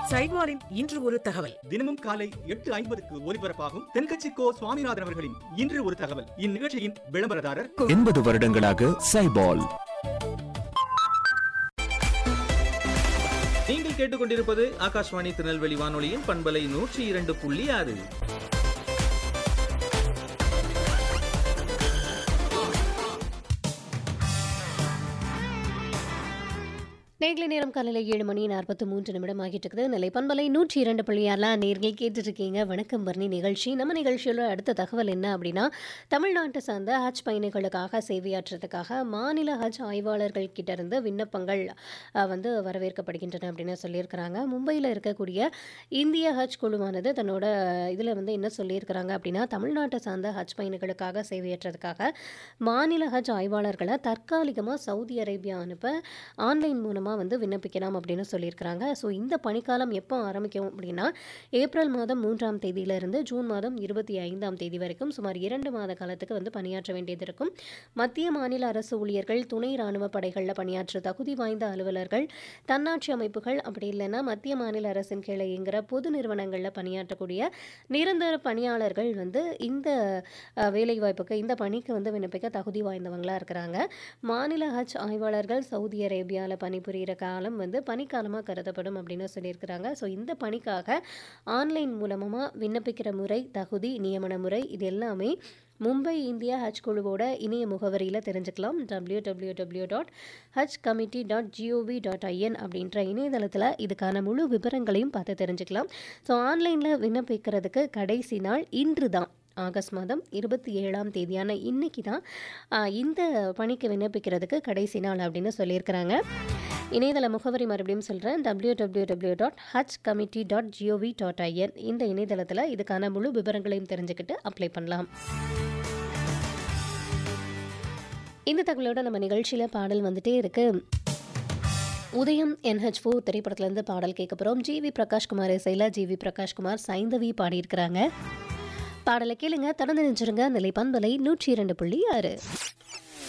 சைட்வாரின் இன்று ஒரு தகவல் தினமும் காலை எட்டு ஐம்பதுக்கு ஒலிபரப்பாகும் தென்கட்சி கோ சுவாமிநாதன் அவர்களின் இன்று ஒரு தகவல் இந்நிகழ்ச்சியின் விளம்பரதாரர் எண்பது வருடங்களாக சைபால் நீங்கள் கேட்டுக்கொண்டிருப்பது ஆகாஷ்வாணி திருநெல்வேலி வானொலியின் பண்பலை நூற்றி இரண்டு புள்ளி ஆறு நேர்களை நேரம் காலையில் ஏழு மணி நாற்பத்தி மூன்று நிமிடம் ஆகிட்டு இருக்குது நிலை பண்பலை நூற்றி இரண்டு புள்ளியாலாம் நேர்கள் கேட்டுட்டு இருக்கீங்க வணக்கம் பர்ணி நிகழ்ச்சி நம்ம நிகழ்ச்சியோட அடுத்த தகவல் என்ன அப்படின்னா தமிழ்நாட்டை சார்ந்த ஹஜ் பயணிகளுக்காக சேவையாற்றுறதுக்காக மாநில ஹஜ் ஆய்வாளர்கள் கிட்ட இருந்து விண்ணப்பங்கள் அஹ், வந்து வரவேற்கப்படுகின்றன அப்படின்னு சொல்லியிருக்கிறாங்க மும்பையில் இருக்கக்கூடிய இந்திய ஹஜ் குழுவானது தன்னோட இதில் வந்து என்ன சொல்லியிருக்கிறாங்க அப்படின்னா தமிழ்நாட்டை சார்ந்த ஹஜ் பயணிகளுக்காக சேவையாற்றுறதுக்காக மாநில ஹஜ் ஆய்வாளர்களை தற்காலிகமாக சவுதி அரேபியா அனுப்ப ஆன்லைன் மூலமாக வந்து விண்ணப்பிக்கலாம் அப்படின்னு சொல்லியிருக்கிறாங்க ஸோ இந்த பணிக்காலம் எப்போ ஆரம்பிக்கும் அப்படின்னா ஏப்ரல் மாதம் மூன்றாம் தேதியிலிருந்து ஜூன் மாதம் இருபத்தி ஐந்தாம் தேதி வரைக்கும் சுமார் இரண்டு மாத காலத்துக்கு வந்து பணியாற்ற வேண்டியது இருக்கும் மத்திய மாநில அரசு ஊழியர்கள் துணை ராணுவ படைகளில் பணியாற்ற தகுதி வாய்ந்த அலுவலர்கள் தன்னாட்சி அமைப்புகள் அப்படி இல்லைன்னா மத்திய மாநில அரசின் கீழே இயங்குகிற பொது நிறுவனங்களில் பணியாற்றக்கூடிய நிரந்தர பணியாளர்கள் வந்து இந்த அஹ், வேலைவாய்ப்புக்கு இந்த பணிக்கு வந்து விண்ணப்பிக்க தகுதி வாய்ந்தவங்களாக இருக்கிறாங்க மாநில ஹஜ் ஆய்வாளர்கள் சவுதி அரேபியாவில் பணிபுரிகிற காலம் வந்து பணிக்காலமாக கருதப்படும் அப்படின்னு சொல்லியிருக்கிறாங்க ஸோ இந்த பணிக்காக ஆன்லைன் மூலமாக விண்ணப்பிக்கிற முறை தகுதி நியமன முறை இது எல்லாமே மும்பை இந்தியா ஹஜ் குழுவோட இணைய முகவரியில் தெரிஞ்சுக்கலாம் W W W dot Haj committee dot GOV dot IN அப்படின்ற இணையதளத்தில் இதுக்கான முழு விவரங்களையும் பார்த்து தெரிஞ்சுக்கலாம் ஸோ ஆன்லைனில் விண்ணப்பிக்கிறதுக்கு கடைசி நாள் இன்று தான் ஆகஸ்ட் மாதம் இருபத்தி ஏழாம் தேதியான இன்னைக்கு தான் ஆ, இந்த பணிக்கு விண்ணப்பிக்கிறதுக்கு கடைசி நாள் அப்படின்னு சொல்லியிருக்கிறாங்க இணையதள முகவரி மறுபடியும் சொல்கிறேன் W W W dot Haj committee dot GOV dot IN இந்த இணையதளத்தில் இதுக்கான முழு விவரங்களையும் தெரிஞ்சுக்கிட்டு அப்ளை பண்ணலாம் இந்த தகவலோட நம்ம நிகழ்ச்சியில் பாடல் வந்துட்டே இருக்கு உதயம் என்ஹெச் ஃபோர் திரைப்படத்துலேருந்து பாடல் கேட்க போகிறோம் ஜிவி பிரகாஷ்குமார் இசையில் ஜிவி பிரகாஷ்குமார் சைந்தவி பாடியிருக்கிறாங்க பாடலை கேளுங்க தொடர்ந்து நினைச்சிருங்க நிலை பண்பலை நூற்றி இரண்டு புள்ளி ஆறு